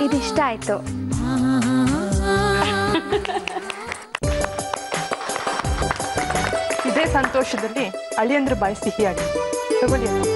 ಇದಿಷ್ಟ ಆಯ್ತು ಇದೇ ಸಂತೋಷದಲ್ಲಿ ಅಳಿಯಂದ್ರ ಬಾಯಿ ಸಿಹಿಯಾಗಿ ತಗೊಳ್ಳಿ ಅಮ್ಮ.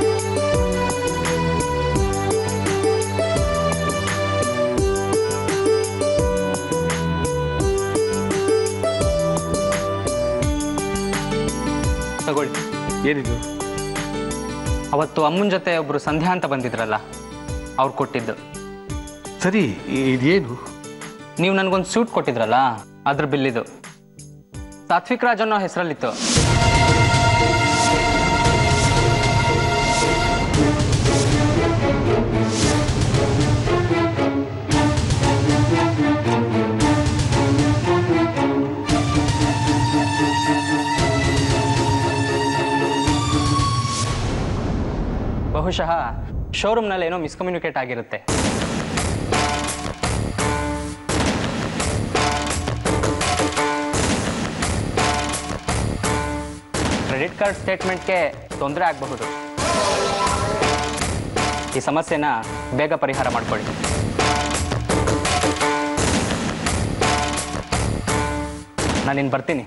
ತಗೊಳ್ಳಿ ಏನಿದು ಅವತ್ತು ಅಮ್ಮನ ಜೊತೆ ಒಬ್ರು ಸಂಧ್ಯಾ ಅಂತ ಬಂದಿದ್ರಲ್ಲ ಅವ್ರು ಕೊಟ್ಟಿದ್ದು ಸರಿ ಇದೇನು ನೀವು ನನಗೊಂದು ಸೂಟ್ ಕೊಟ್ಟಿದ್ರಲ್ಲ ಅದ್ರ ಬಿಲ್ಲಿದು ಸಾತ್ವಿಕ್ ರಾಜ್ ಅನ್ನೋ ಹೆಸರಲ್ಲಿತ್ತು ಬಹುಶಃ ಶೋರೂಮ್ನಲ್ಲಿ ಏನೋ ಮಿಸ್ಕಮ್ಯುನಿಕೇಟ್ ಆಗಿರುತ್ತೆ ಕ್ರೆಡಿಟ್ ಕಾರ್ಡ್ ಸ್ಟೇಟ್ಮೆಂಟ್ಗೆ ತೊಂದರೆ ಆಗಬಹುದು ಈ ಸಮಸ್ಯೆನ ಬೇಗ ಪರಿಹಾರ ಮಾಡ್ಕೊಳ್ಳಿ ನಾನಿನ್ನು ಬರ್ತೀನಿ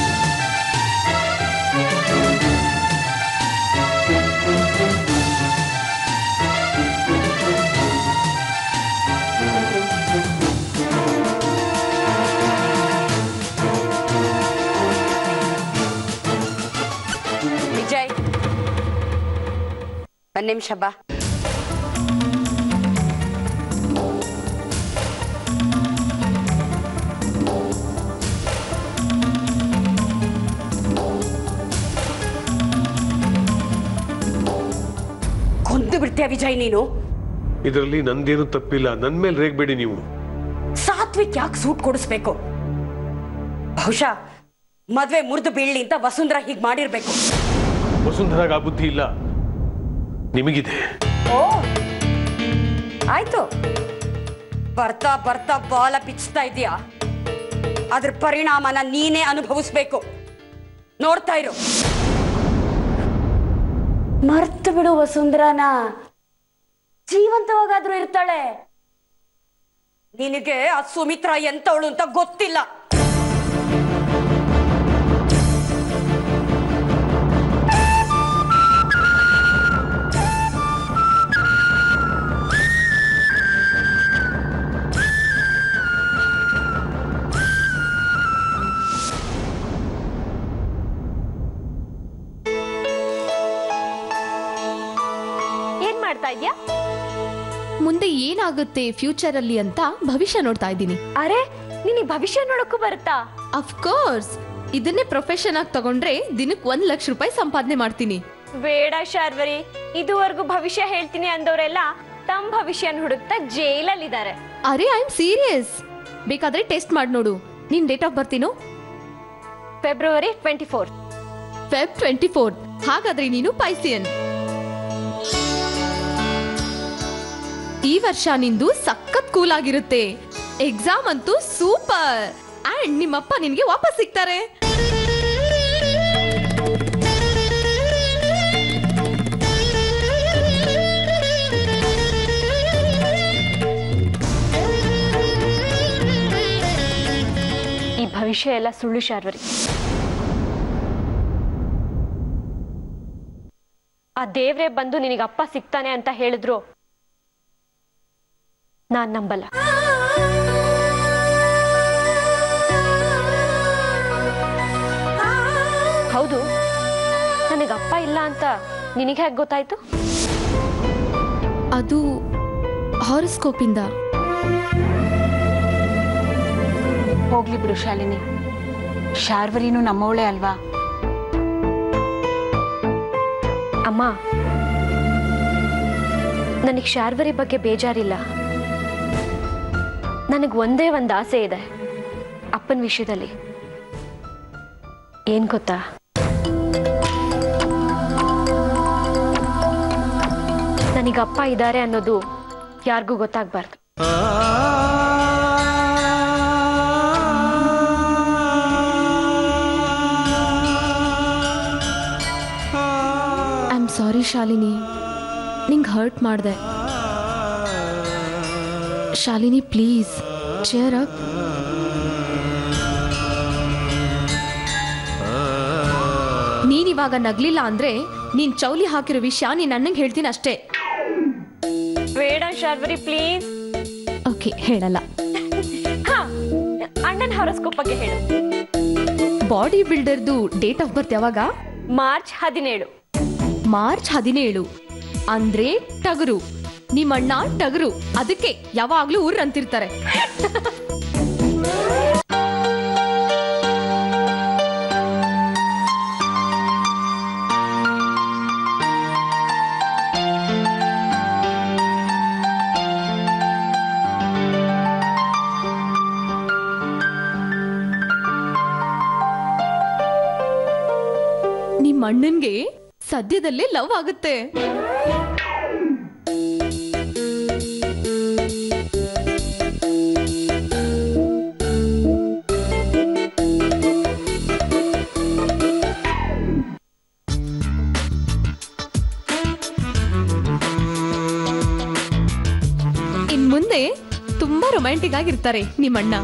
ವಿಜಯ್ ಒಂದ್ ನಿಮಿಷ ಬಾ ಕೊಂದು ಬಿಡ್ತೀಯ ವಿಜಯ್ ನೀನು ಇದರಲ್ಲಿ ನಂದೇನು ತಪ್ಪಿಲ್ಲ ನನ್ನ ಮೇಲೆ ರೇಗ್ಬೇಡಿ ನೀವು ಸಾತ್ವಿಕ್ ಯಾಕೆ ಸೂಟ್ ಕೊಡಿಸ್ಬೇಕು ಬಹುಶಃ ಮದ್ವೆ ಮುರಿದು ಬೀಳ್ಲಿ ಅಂತ ವಸುಂಧರಾ ಹೀಗ್ ಮಾಡಿರ್ಬೇಕು ವಸುಂಧರಾಗ ಆ ಬುದ್ಧಿ ಇಲ್ಲ ನಿಮಗಿದೆ ಓ ಆಯ್ತು ಬರ್ತಾ ಬರ್ತಾ ಬಾಲ ಪಿಚ್ತಾ ಇದೀಯಾ ಅದ್ರ ಪರಿಣಾಮನ ನೀನೇ ಅನುಭವಿಸ್ಬೇಕು ನೋಡ್ತಾ ಇರು ಮರ್ತು ಬಿಡು ವಸುಂಧರಾನ ಜೀವಂತವಾಗಾದ್ರೂ ಇರ್ತಾಳೆ ನಿನಗೆ ಆ ಸುಮಿತ್ರ ಎಂತವಳು ಅಂತ ಗೊತ್ತಿಲ್ಲ ಏನ್ ಮಾಡ್ತಾ ಇದ್ಯಾ ಮುಂದೆ ಏನಾಗುತ್ತೆ ಫ್ಯೂಚರ್ ಅಲ್ಲಿ ಅಂತ ಭವಿಷ್ಯ ನೋಡ್ತಾ ಇದ್ದೀನಿ ಅರೆ ನಿನಗೆ ಭವಿಷ್ಯ ನೋಡಕ್ಕೂ ಬರುತ್ತಾ ಅಫ್ಕೋರ್ಸ್ ಇದನ್ನೇ ಪ್ರೊಫೆಷನ್ ಆಗಿ ತಗೊಂಡ್ರೆ ದಿನಕ್ಕೆ ಒಂದ್ ಲಕ್ಷ ರೂಪಾಯಿ ಸಂಪಾದನೆ ಮಾಡ್ತೀನಿ ಬೇಡ ಶಾರ್ವರಿ ಇದುವರೆಗೂ ಭವಿಷ್ಯ ಹೇಳ್ತೀನಿ ಅಂದವರೆಲ್ಲ ತಮ್ಮ ಭವಿಷ್ಯನ ಹುಡುಕ್ತಾ ಜೈಲಲ್ಲಿದ್ದಾರೆ ಅರೆ ಐ ಆಮ್ ಸೀರಿಯಸ್ ಬೇಕಾದ್ರೆ ಟೆಸ್ಟ್ ಮಾಡಿ ನೋಡು ನಿನ್ ಡೇಟ್ ಆಫ್ ಬರ್ತೀನು February twenty four Feb twenty four ಹಾಗಾದ್ರೆ ನೀನು ಪೈಸಿಯನ್ ಈ ವರ್ಷ ನಿಂದು ಸಖತ್ ಕೂಲ್ ಆಗಿರುತ್ತೆ ಎಕ್ಸಾಮ್ ಅಂತೂ ಸೂಪರ್ ಅಂಡ್ ನಿಮ್ಮಪ್ಪ ನಿನ್ಗೆ ವಾಪಸ್ ಸಿಗ್ತಾರೆ ಈ ಭವಿಷ್ಯ ಎಲ್ಲ ಸುಳ್ಳು ಶಾರ್ವರಿ ಆ ದೇವ್ರೇ ಬಂದು ನಿನಗೆ ಅಪ್ಪ ಸಿಗ್ತಾನೆ ಅಂತ ಹೇಳಿದ್ರು ನಾನ್ ನಂಬಲ್ಲ ಹೌದು ನನಗೆ ಅಪ್ಪ ಇಲ್ಲ ಅಂತ ನಿನಗೆ ಹೇಗೆ ಗೊತ್ತಾಯ್ತು ಅದು ಹಾರೋಸ್ಕೋಪಿಂದ ಹೋಗ್ಲಿ ಬಿಡು ಶಾಲಿನಿ ಶಾರ್ವರಿನೂ ನಮ್ಮವಳೇ ಅಲ್ವಾ ಅಮ್ಮ ನನಗೆ ಶಾರ್ವರಿ ಬಗ್ಗೆ ಬೇಜಾರಿಲ್ಲ ನನಗೆ ಒಂದೇ ಒಂದು ಆಸೆ ಇದೆ ಅಪ್ಪನ ವಿಷಯದಲ್ಲಿ ಏನ್ ಗೊತ್ತಾ ನನಗೆ ಅಪ್ಪ ಇದ್ದಾರೆ ಅನ್ನೋದು ಯಾರಿಗೂ ಗೊತ್ತಾಗ್ಬಾರ್ದು ಐ ಆಮ್ ಸಾರಿ ಶಾಲಿನಿ ನಿಂಗೆ ಹರ್ಟ್ ಮಾಡಿದೆ ಶಾಲಿನಿ ಪ್ಲೀಸ್ ಚೇರ್ ಅಪ್ ನೀನಿವಾಗ ನಗ್ಲಿಲ್ಲ ಅಂದ್ರೆ ನೀನ್ ಚೌಲಿ ಹಾಕಿರೋ ವಿಷಯ ನೀನ್ ಅಣ್ಣಂಗೆ ಹೇಳ್ತೀನಿ ಅಷ್ಟೇ ಬೇಡ ಶಾರ್ವರಿ ಪ್ಲೀಸ್ ಓಕೆ ಹೇಳಲ್ಲ ಹಾ ಅಣ್ಣನ ಹಾರೋಸ್ಕೋಪ್ ಬಗ್ಗೆ ಹೇಳು ಬಾಡಿ ಬಿಲ್ಡರ್ದು ಡೇಟ್ ಆಫ್ ಬರ್ತ್ ಯಾವಾಗ ಮಾರ್ಚ್ ಹದಿನೇಳು ಮಾರ್ಚ್ ಹದಿನೇಳು ಅಂದ್ರೆ ಟಗರು ನಿಮ್ಮಣ್ಣ ಟಗರು ಅದಕ್ಕೆ ಯಾವಾಗ್ಲೂ ಊರ್ ಅಂತಿರ್ತಾರೆ ನಿಮ್ಮ ಅಣ್ಣನ್ಗೆ ಸದ್ಯದಲ್ಲೇ ಲವ್ ಆಗುತ್ತೆ ಇನ್ ಮುಂದೆ ತುಂಬಾ ರೊಮ್ಯಾಂಟಿಕ್ ಆಗಿರ್ತಾರೆ ನಿಮ್ಮಣ್ಣ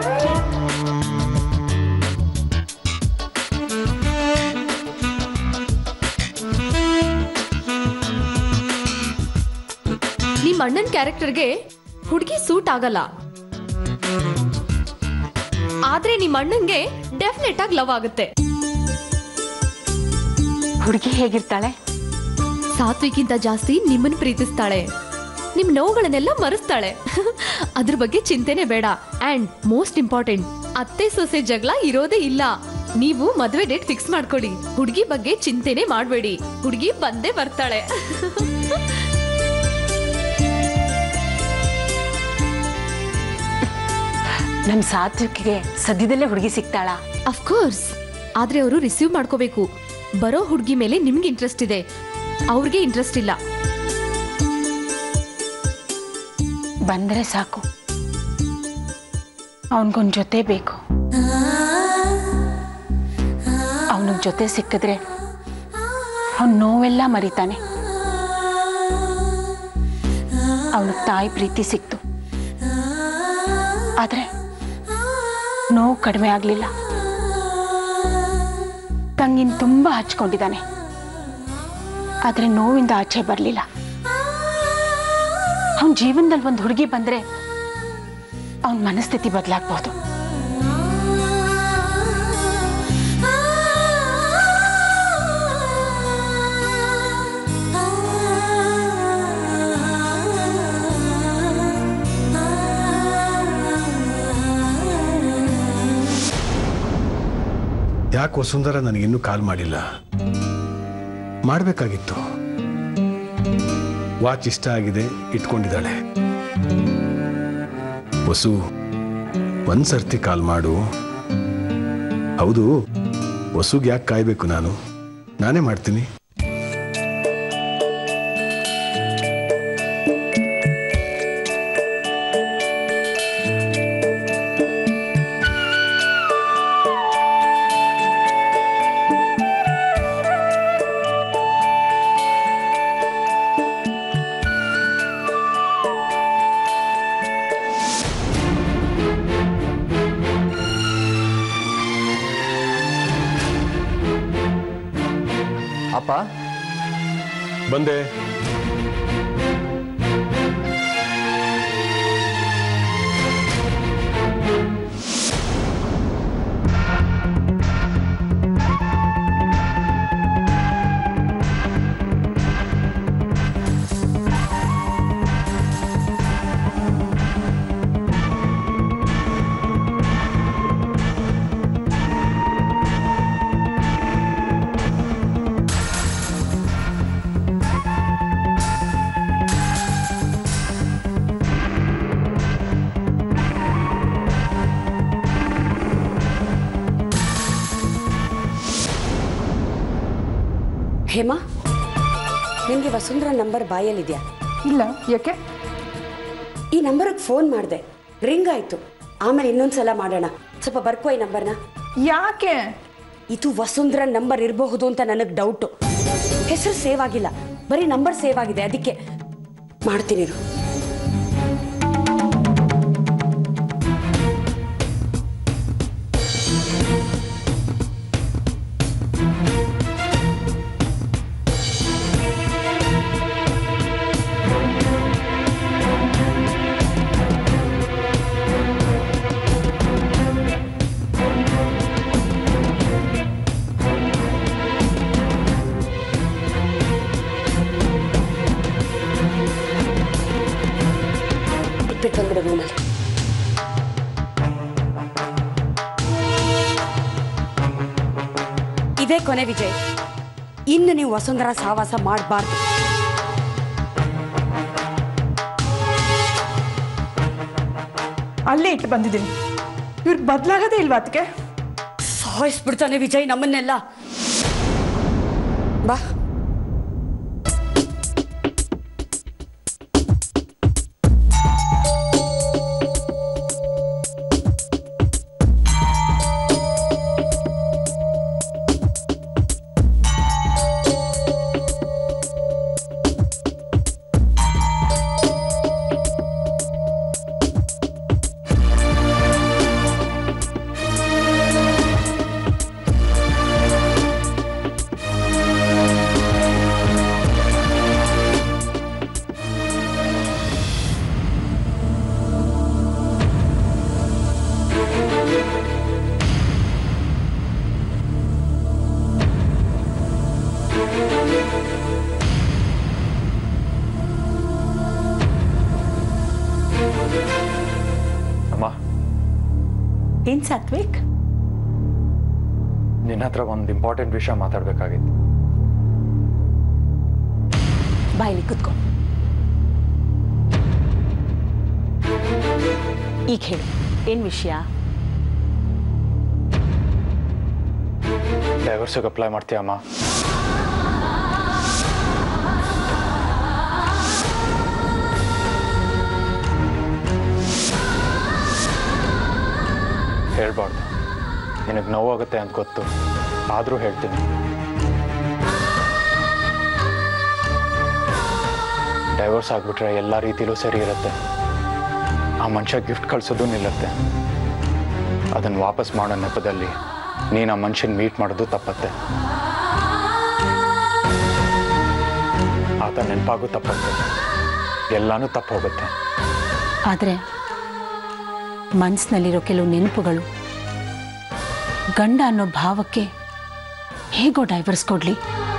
ನಿಮ್ಮ ಅಣ್ಣನ ಕ್ಯಾರೆಕ್ಟರ್ಗೆ ಹುಡುಗಿ ಸೂಟ್ ಆಗಲ್ಲ ಆದ್ರೆ ನಿಮ್ಮ ಅಣ್ಣಂಗೆ ಡೆಫಿನೆಟ್ ಆಗಿ ಲವ್ ಆಗುತ್ತೆ ಹುಡುಗಿ ಹೇಗಿರ್ತಾಳೆ ಸಾತ್ವಿಕ್ಕಿಂತ ಜಾಸ್ತಿ ನಿಮ್ಮನ್ನ ಪ್ರೀತಿಸ್ತಾಳೆ ನಿಮ್ ನೋವುಗಳನ್ನೆಲ್ಲ ಮರೆಸ್ತಾಳೆ ಅದ್ರ ಬಗ್ಗೆ ಚಿಂತೆನೆ ಬೇಡ ಅಂಡ್ ಮೋಸ್ಟ್ ಇಂಪಾರ್ಟೆಂಟ್ ಅತ್ತೆ ಸೊಸೆ ಜಗಳ ಇರೋದೇ ಇಲ್ಲ ನೀವು ಮದುವೆ ಡೇಟ್ ಫಿಕ್ಸ್ ಮಾಡ್ಕೊಡಿ ಹುಡುಗಿ ಬಗ್ಗೆ ಚಿಂತೆನೆ ಮಾಡಬೇಡಿ ಹುಡುಗಿ ಬಂದೇ ಬರ್ತಾಳೆ ನಮ್ ಸಾತ್ವಿಕ್ಗೆ ಸದ್ಯದಲ್ಲೇ ಹುಡುಗಿ ಸಿಗ್ತಾಳ ಅಫ್ಕೋರ್ಸ್ ಆದ್ರೆ ಅವರು ರಿಸೀವ್ ಮಾಡ್ಕೋಬೇಕು ಬರೋ ಹುಡುಗಿ ಮೇಲೆ ನಿಮ್ಗೆ ಇಂಟ್ರೆಸ್ಟ್ ಇದೆ ಅವ್ರಿಗೆ ಇಂಟ್ರೆಸ್ಟ್ ಇಲ್ಲ ಬಂದ್ರೆ ಸಾಕು ಅವನಿಗೊಂದ್ ಜೊತೆ ಬೇಕು ಅವನಿಗೆ ಜೊತೆ ಸಿಕ್ಕಿದ್ರೆ ಅವನ್ ನೋವೆಲ್ಲ ಮರಿತಾನೆ ಅವನಿಗೆ ತಾಯಿ ಪ್ರೀತಿ ಸಿಕ್ತು ಆದ್ರೆ ನೋವು ಕಡಿಮೆ ಆಗಲಿಲ್ಲ ತಂಗಿನ ತುಂಬಾ ಹಚ್ಕೊಂಡಿದ್ದಾನೆ ಆದ್ರೆ ನೋವಿಂದ ಆಚೆ ಬರಲಿಲ್ಲ ಅವನ ಜೀವನದಲ್ಲಿ ಒಂದು ಹುಡುಗಿ ಬಂದ್ರೆ ಅವನ ಮನಸ್ಥಿತಿ ಬದಲಾಗ್ಬೋದು ಯಾಕೆ ವಸುಂಧರ ನನಗಿನ್ನೂ ಕಾಲ್ ಮಾಡಿಲ್ಲ ಮಾಡಬೇಕಾಗಿತ್ತು ವಾಚ್ ಇಷ್ಟ ಆಗಿದೆ ಇಟ್ಕೊಂಡಿದ್ದಾಳೆ ವಸು ಒಂದ್ಸರ್ತಿ ಕಾಲ್ ಮಾಡು ಹೌದು ವಸುಗೆ ಯಾಕೆ ಕಾಯ್ಬೇಕು ನಾನು ನಾನೇ ಮಾಡ್ತೀನಿ ಅಪ್ಪ ಬಂದೆ ಹೇಮಾ ನಿಮಗೆ ವಸುಂಧರ ನಂಬರ್ ಬಾಯಲ್ಲಿದೆಯಾ ಇಲ್ಲ ಯಾಕೆ ಈ ನಂಬರ್ಗೆ ಫೋನ್ ಮಾಡಿದೆ ರಿಂಗ್ ಆಯ್ತು ಆಮೇಲೆ ಇನ್ನೊಂದ್ಸಲ ಮಾಡೋಣ ಸ್ವಲ್ಪ ಬರ್ಕೋ ಈ ನಂಬರ್ನ ಯಾಕೆ ಇದು ವಸುಂಧರ ನಂಬರ್ ಇರಬಹುದು ಅಂತ ನನಗೆ ಡೌಟು ಹೆಸರು ಸೇವ್ ಆಗಿಲ್ಲ ಬರೀ ನಂಬರ್ ಸೇವ್ ಆಗಿದೆ ಅದಕ್ಕೆ ಮಾಡ್ತೀನಿ ಇರು. ಇದೇ ಕೊನೆ ವಿಜಯ್ ಇನ್ನು ನೀವು ವಸುಂಧರ ಸಹವಾಸ ಮಾಡಬಾರ್ದು ಅಲ್ಲೇ ಇಟ್ಟು ಬಂದಿದ್ದೀನಿ ಇವ್ರಿಗೆ ಬದಲಾಗದೇ ಇಲ್ವಾ ಅದಕ್ಕೆ ಸಾಯಿಸ್ಬಿಡ್ತಾನೆ ವಿಜಯ್ ನಮ್ಮನ್ನೆಲ್ಲ ಬಾ ಅಮ್ಮ ಏನ್ ಸಾತ್ವಿಕ್ ನಿನ್ನ ಹತ್ರ ಒಂದು ಇಂಪಾರ್ಟೆಂಟ್ ವಿಷಯ ಮಾತಾಡ್ಬೇಕಾಗಿತ್ತು ಬಾಯಲ್ಲಿ ಕುತ್ಕೊ ಈಗ ಹೇಳು ಏನ್ ವಿಷಯ ಡೈವರ್ಸಿಗೆ ಅಪ್ಲೈ ಮಾಡ್ತೀಯ ಅಮ್ಮ ಹೇಳ್ಬಾರ್ದು ನಿನಗೆ ನೋವಾಗುತ್ತೆ ಅಂತ ಗೊತ್ತು ಆದರೂ ಹೇಳ್ತೀನಿ ಡೈವರ್ಸ್ ಆಗಿಬಿಟ್ರೆ ಎಲ್ಲ ರೀತಿಲೂ ಸರಿ ಇರುತ್ತೆ ಆ ಮನುಷ್ಯ ಗಿಫ್ಟ್ ಕಳ್ಸೋದು ನಿಲ್ಲುತ್ತೆ ಅದನ್ನು ವಾಪಸ್ ಮಾಡೋ ನೆಪದಲ್ಲಿ ನೀನು ಆ ಮನುಷ್ಯನ ಮೀಟ್ ಮಾಡೋದು ತಪ್ಪತ್ತೆ ಆತ ನೆನಪಾಗೂ ತಪ್ಪತ್ತೆ ಎಲ್ಲಾನು ತಪ್ಪು ಹೋಗುತ್ತೆ ಆದ್ರೆ ಮನ್ಸಿನಲ್ಲಿರೋ ಕೆಲವು ನೆನಪುಗಳು ಗಂಡ ಅನ್ನೋ ಭಾವಕ್ಕೆ ಹೇಗೋ ಡೈವರ್ಸ್ ಕೊಡ್ಲಿ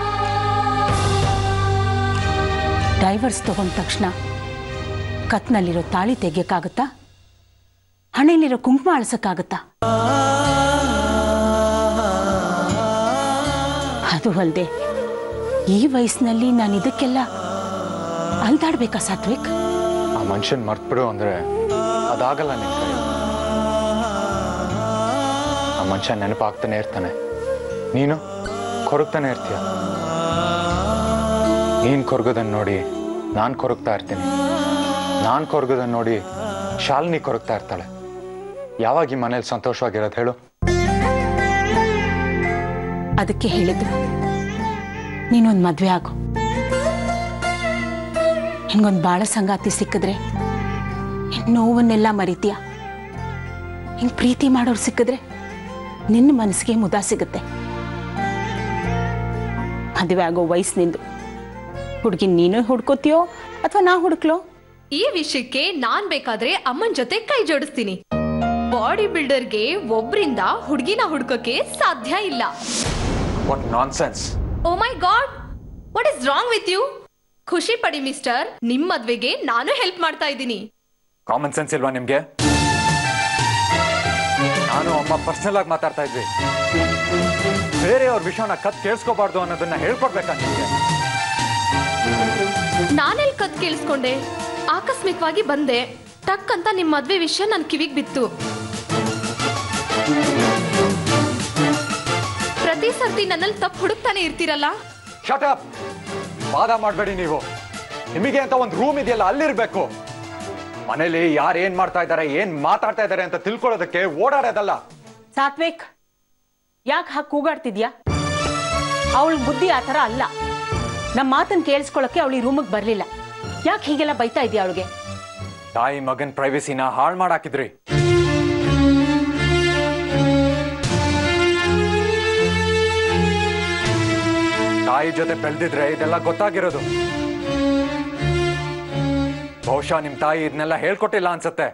ಡೈವರ್ಸ್ ತಗೊಂಡ ತಕ್ಷಣ ಕತ್ನಲ್ಲಿರೋ ತಾಳಿ ತೆಗಿಯಕ್ಕಾಗತ್ತಾ ಹಣೆಯಲ್ಲಿರೋ ಕುಂಕುಮ ಅಳ್ಸಕ್ಕಾಗತ್ತಾ ಅದು ಅಲ್ಲದೆ ಈ ವಯಸ್ಸಿನಲ್ಲಿ ನಾನು ಇದಕ್ಕೆಲ್ಲ ಅಲ್ದಾಡ್ಬೇಕಾ ಸಾತ್ವಿಕ್ ಆ ಮನುಷ್ಯನ್ ಮರ್ತ್ಬಿಡು ಅಂದ್ರೆ ಅದಾಗಲ್ಲ ನಿನ್ ಕೈ ಆ ಮನುಷ್ಯ ನೆನಪಾಗ್ತಾನೆ ಇರ್ತಾನೆ ನೀನು ಕೊರಗ್ತಾನೆ ಇರ್ತೀಯ ನೀನ್ ಕೊರಗೋದನ್ನ ನೋಡಿ ನಾನ್ ಕೊರಗ್ತಾ ಇರ್ತೀನಿ ನಾನ್ ಕೊರಗೋದನ್ನ ನೋಡಿ ಶಾಲಿನಿ ಕೊರಗ್ತಾ ಇರ್ತಾಳೆ ಯಾವಾಗ ಈ ಮನೇಲಿ ಸಂತೋಷವಾಗಿರೋದು ಹೇಳು ಅದಕ್ಕೆ ಹೇಳಿದ್ದು ನೀನೊಂದು ಮದ್ವೆ ಆಗು ಹಿಂಗೊಂದು ಬಾಳ ಸಂಗಾತಿ ಸಿಕ್ಕಿದ್ರೆ ನಿನ್ ನೋವನ್ನೆಲ್ಲ ಮರಿತೀಯ ಹಿಂಗ್ ಪ್ರೀತಿ ಮಾಡೋರು ಸಿಕ್ಕಿದ್ರೆ ನಿನ್ನ ಮನಸ್ಸಿಗೆ ಮುದ ಸಿಗುತ್ತೆ ಮದುವೆ ಆಗೋ ವಯಸ್ಸು ನಿಂದು ಹುಡುಗಿ ನೀನು ಹುಡ್ಕೋತೀಯೋ ಅಥವಾ ನಾ ಹುಡುಕ್ಲೋ ಈ ವಿಷಯಕ್ಕೆ ನಾನ್ ಬೇಕಾದ್ರೆ ಅಮ್ಮನ್ ಜೊತೆ ಕೈ ಜೋಡಿಸ್ತೀನಿ ಬಾಡಿ ಬಿಲ್ಡರ್ಗೆ ಒಬ್ರಿಂದ ಹುಡುಗಿನ ಹುಡ್ಕೋಕೆ ಸಾಧ್ಯ ಇಲ್ಲ what nonsense oh my god what is wrong with you ಖುಷಿ ಪಡಿ ಮಿಸ್ಟರ್ ನಿಮ್ ಮದ್ವೆಗೆ ನಾನು ಹೆಲ್ಪ್ ಮಾಡ್ತಾ ಇದ್ದೀನಿ ಕಾಮನ್ ಸೆನ್ಸ್ ಇಲ್ವಾ ನಿಮ್ಗೆ ನಾನು ಅಮ್ಮ ಪರ್ಸನಲ್ ಆಗಿ ಮಾತಾಡ್ತಾ ಇದ್ವಿ ಬೇರೆಯವ್ರ ವಿಷಯನ ಕತ್ ಕೇಳಿಸ್ಕೋಬಾರ್ದು ಅನ್ನೋದನ್ನ ಹೇಳ್ಕೊಡ್ಬೇಕಾ ನಿಮ್ಗೆ ನಾನೆಲ್ ಕತ್ ಕೇಳಿಸ್ಕೊಂಡೆ ಆಕಸ್ಮಿಕವಾಗಿ ಬಂದೆ ಟಕ್ ಅಂತ ನಿಮ್ ಮದ್ವೆ ವಿಷಯ ನನ್ ಕಿವಿಗ್ ಬಿತ್ತು ಪ್ರತಿ ಸರ್ತಿ ನನ್ನಲ್ಲಿ ತಪ್ಪು ಹುಡುಕ್ತಾನೆ ಇರ್ತೀರಲ್ಲ ಶಟ್ ಅಪ್ ವಾದ ಮಾಡಬೇಡಿ ನೀವು ನಿಮಗೆ ಅಂತ ಒಂದು ರೂಮ್ ಇದೆಯಲ್ಲ ಅಲ್ಲಿರ್ಬೇಕು ಮನೇಲಿ ಯಾರು ಏನ್ ಮಾಡ್ತಾ ಇದ್ದಾರೆ ಏನ್ ಮಾತಾಡ್ತಾ ಇದ್ದಾರೆ ಅಂತ ತಿಳ್ಕೊಳ್ಳೋದಕ್ಕೆ ಓಡಾಡೋದಲ್ಲ ಸಾತ್ವಿಕ್ ಯಾಕೆ ಹಾಕಿ ಕೂಗಾಡ್ತಿದ್ಯಾ ಅವಳ ಬುದ್ಧಿ ಆ ಥರ ಅಲ್ಲ ನಮ್ಮ ಮಾತನ್ನ ಕೇಳಿಸ್ಕೊಳಕ್ಕೆ ಅವಳು ಈ ರೂಮಿಗೆ ಬರಲಿಲ್ಲ ಯಾಕೆ ಹೀಗೆಲ್ಲ ಬೈತಾ ಇದೆಯಾ ಅವಳಿಗೆ ತಾಯಿ ಮಗನ್ ಪ್ರೈವಸಿನ ಹಾಳು ಮಾಡಾಕಿದ್ರಿ ತಾಯಿ ಜೊತೆ ಬೆಳೆದಿದ್ರೆ ಇದೆಲ್ಲ ಗೊತ್ತಾಗಿರೋದು ಬಹುಶಃ ನಿಮ್ ತಾಯಿ ಇದನ್ನೆಲ್ಲ ಹೇಳ್ಕೊಟ್ಟಿಲ್ಲ ಅನ್ಸತ್ತೆ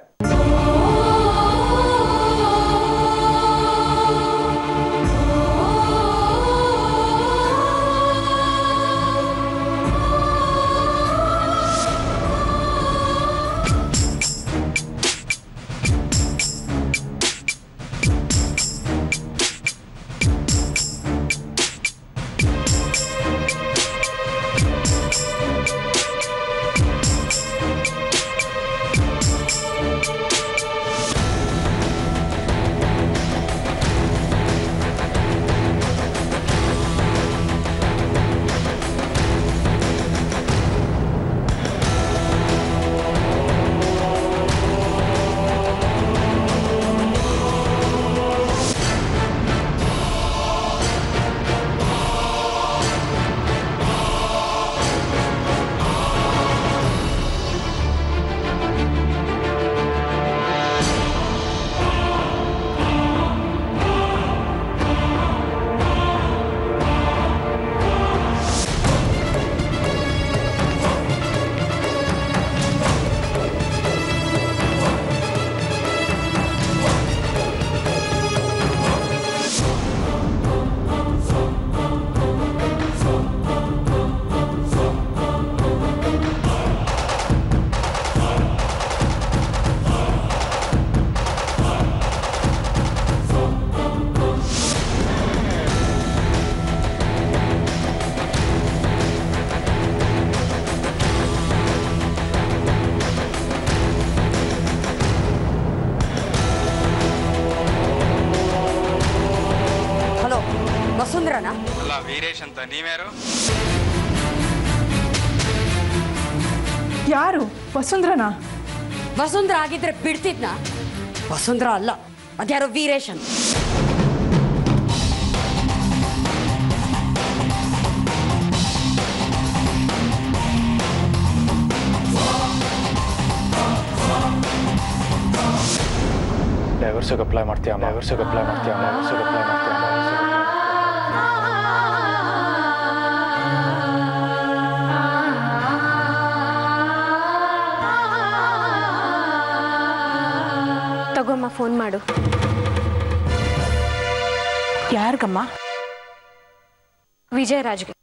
ವಸುಂಧರನ ಅಲ್ಲ ವೀರೇಶ್ ಅಂತ ನೀವ್ಯಾರು ಯಾರು ವಸುಂಧ್ರನಾ ವಸುಂಧರ ಆಗಿದ್ರೆ ಬಿಡ್ತಿದ್ನ ವಸುಂಧರ ಅಲ್ಲ ಅದ್ಯಾರೋ ವೀರೇಶನ್ ಡೈವರ್ಸಿಗೆ ಅಪ್ಲೈ ಮಾಡ್ತೀಯ ಡೈವರ್ಸಿಗೆ ಅಪ್ಲೈ ಮಾಡ್ತೀಯ ಡೈವರ್ಸಿಗೆ ಅಪ್ಲೈ ಮಾಡ್ತೀಯ ತಗೊಮ್ಮ ಫೋನ್ ಮಾಡು ಯಾರಿಗಮ್ಮ ವಿಜಯರಾಜ್ಗೆ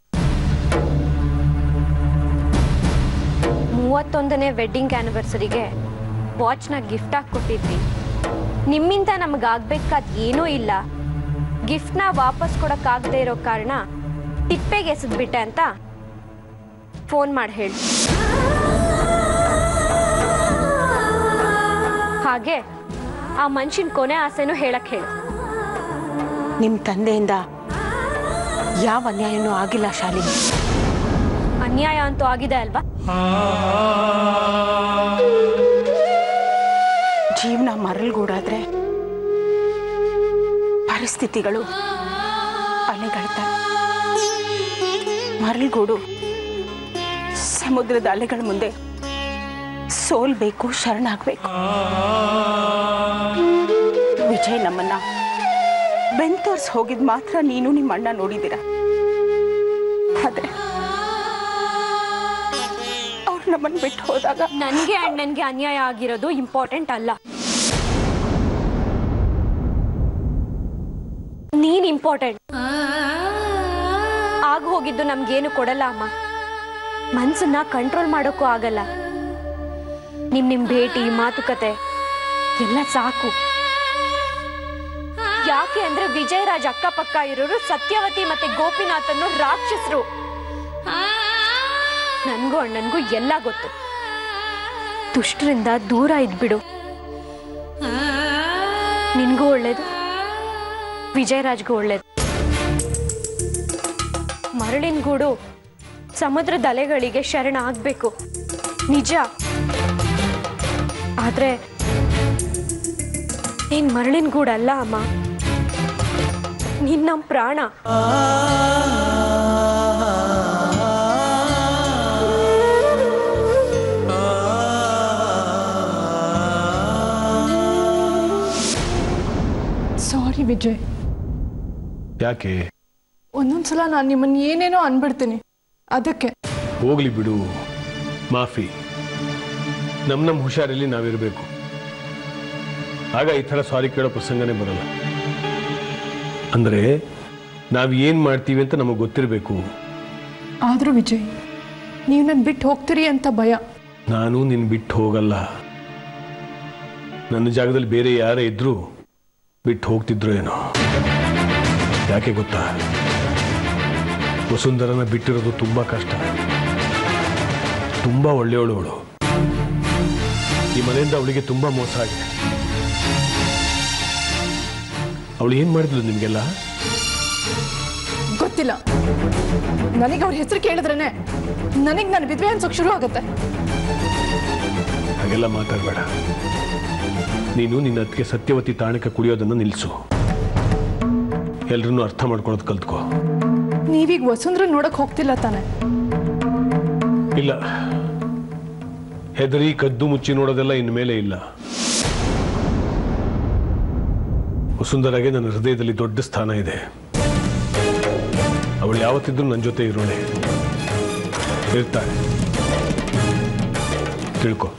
ಮೂವತ್ತೊಂದನೇ ವೆಡ್ಡಿಂಗ್ ಆನಿವರ್ಸರಿಗೆ ವಾಚ್ನ ಗಿಫ್ಟ್ ಆಗಿ ಕೊಟ್ಟಿದ್ವಿ ನಿಮ್ಮಿಂದ ನಮಗಾಗ್ಬೇಕಾದ ಏನೂ ಇಲ್ಲ ಗಿಫ್ಟ್ನ ವಾಪಸ್ ಕೊಡಕ್ಕಾಗದೇ ಇರೋ ಕಾರಣ ತಿಪ್ಪೆಗೆ ಎಸೆದ್ಬಿಟ್ಟೆ ಅಂತ ಫೋನ್ ಮಾಡಿ ಹೇಳಿ ಹಾಗೆ ಆ ಮನುಷ್ಯನ ಕೊನೆ ಆಸೆನೂ ಹೇಳಕ್ ಹೇಳು ನಿಮ್ಮ ತಂದೆಯಿಂದ ಯಾವ ಅನ್ಯಾಯನೂ ಆಗಿಲ್ಲ ಶಾಲಿನಿ ಅನ್ಯಾಯ ಅಂತೂ ಆಗಿದೆ ಅಲ್ವಾ ಜೀವನ ಮರಳುಗೂಡಾದ್ರೆ ಪರಿಸ್ಥಿತಿಗಳು ಅಲೆಗಳ್ತವೆ ಮರಳುಗೂಡು ಸಮುದ್ರದ ಅಲೆಗಳ ಮುಂದೆ ಸೋಲ್ಬೇಕು ಶರಣಾಗಬೇಕು ವಿಜಯ್ ನಮ್ಮನ್ನ ಬೆಂತೋರ್ಸ್ ಹೋಗಿದ್ ಮಾತ್ರ ನೀನು ನಿಮ್ಮ ಅಣ್ಣ ನೋಡಿದ್ದೀರ ಆದ್ರೆ ಅವ್ರು ನಮ್ಮನ್ನ ಬಿಟ್ಟು ಹೋದಾಗ ನನಗೆ ಅಣ್ಣನ್ಗೆ ಅನ್ಯಾಯ ಆಗಿರೋದು ಇಂಪಾರ್ಟೆಂಟ್ ಅಲ್ಲ ನೀನ್ ಇಂಪಾರ್ಟೆಂಟ್ ಆಗ ಹೋಗಿದ್ದು ನಮ್ಗೇನು ಕೊಡಲ್ಲ ಅಮ್ಮ ಮನ್ಸನ್ನ ಕಂಟ್ರೋಲ್ ಮಾಡೋಕ್ಕೂ ಆಗಲ್ಲ ನಿಮ್ ನಿಮ್ ಭೇಟಿ ಮಾತುಕತೆ ಎಲ್ಲ ಸಾಕು ಯಾಕೆ ಅಂದ್ರೆ ವಿಜಯರಾಜ್ ಅಕ್ಕಪಕ್ಕ ಇರೋರು ಸತ್ಯವತಿ ಮತ್ತೆ ಗೋಪಿನಾಥ್ ಅನ್ನೋ ರಾಕ್ಷಸರು ನನ್ಗೂ ಅಣ್ಣನ್ಗೂ ಎಲ್ಲ ಗೊತ್ತು ದುಷ್ಟರಿಂದ ದೂರ ಇದ್ಬಿಡು ನಿನ್ಗೂ ಒಳ್ಳೇದು ವಿಜಯರಾಜ್ಗೂ ಒಳ್ಳೇದು ಮರಳಿನ ಗೂಡು ಸಮುದ್ರದ ಅಲೆಗಳಿಗೆ ಶರಣ ಆಗ್ಬೇಕು ನಿಜ ಆದ್ರೆ ನೀನ್ ಮರಳಿನ ಗೂಡಲ್ಲ ಅಮ್ಮ ನೀನ್ ನಮ್ ಪ್ರಾಣ ಸಾರಿ ವಿಜಯ್ ಯಾಕೆ ಒಂದೊಂದ್ಸಲ ನಾನು ನಿಮ್ಮನ್ನ ಏನೇನೋ ಅನ್ಬಿಡ್ತೀನಿ ಅದಕ್ಕೆ ಹೋಗ್ಲಿ ಬಿಡು ಮಾಫಿ ನಮ್ಮ ನಮ್ಮ ಹುಷಾರಲ್ಲಿ ನಾವಿರಬೇಕು ಆಗ ಈ ಥರ ಸಾರಿ ಕೇಳೋ ಪ್ರಸಂಗನೇ ಬರಲ್ಲ ಅಂದರೆ ನಾವು ಏನು ಮಾಡ್ತೀವಿ ಅಂತ ನಮಗೆ ಗೊತ್ತಿರಬೇಕು ಆದ್ರೂ ವಿಜಯ್ ನೀವು ನನ್ನ ಬಿಟ್ಟು ಹೋಗ್ತೀರಿ ಅಂತ ಭಯ ನಾನು ನಿನ್ನ ಬಿಟ್ಟು ಹೋಗಲ್ಲ ನನ್ನ ಜಾಗದಲ್ಲಿ ಬೇರೆ ಯಾರೇ ಇದ್ರೂ ಬಿಟ್ಟು ಹೋಗ್ತಿದ್ರು ಏನೋ ಯಾಕೆ ಗೊತ್ತಾ ವಸುಂಧರನ ಬಿಟ್ಟಿರೋದು ತುಂಬ ಕಷ್ಟ ತುಂಬ ಒಳ್ಳೆಯವಳು ಅವಳು ಈ ಮನೆಯಿಂದ ಅವಳಿಗೆ ತುಂಬ ಮೋಸ ಆಗಿದೆ ಅವಳು ಏನು ಮಾಡಿದ್ಲು ನಿಮಗೆಲ್ಲ ಗೊತ್ತಿಲ್ಲ ನನಗೆ ಅವ್ರ ಹೆಸರು ಕೇಳಿದ್ರೇನೆ ನನಗೆ ನನ್ನ ಬಿದ್ವೆ ಅನ್ಸೋಕ್ ಶುರು ಆಗುತ್ತೆ ಹಾಗೆಲ್ಲ ಮಾತಾಡಬೇಡ ನೀನು ನಿನ್ನ ಅದಕ್ಕೆ ಸತ್ಯವತಿ ತಾಣಕ ಕುಡಿಯೋದನ್ನು ನಿಲ್ಲಿಸು ಎಲ್ರನ್ನೂ ಅರ್ಥ ಮಾಡ್ಕೊಳ್ಳೋದು ಕಲ್ತ್ಕೋ ನೀವೀಗ ವಸುಂಧ್ರ ನೋಡಕ್ ಹೋಗ್ತಿಲ್ಲ ತಾನೆ ಇಲ್ಲ ಹೆದರಿ ಕದ್ದು ಮುಚ್ಚಿ ನೋಡೋದೆಲ್ಲ ಇನ್ಮೇಲೆ ಇಲ್ಲ ವಸುಂಧರಾಗೆ ನನ್ನ ಹೃದಯದಲ್ಲಿ ದೊಡ್ಡ ಸ್ಥಾನ ಇದೆ ಅವಳು ಯಾವತ್ತಿದ್ರೂ ನನ್ನ ಜೊತೆ ಇರೋಳೆ ಇರ್ತಾಳೆ ತಿಳ್ಕೊ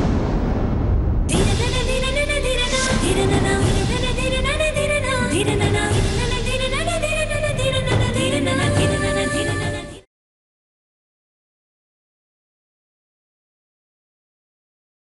ಧಿರನ ಧಿರನ ಧಿರನ ಧಿರನ ಧಿರನ ಧಿರನ ಧಿರನ ಧಿರನ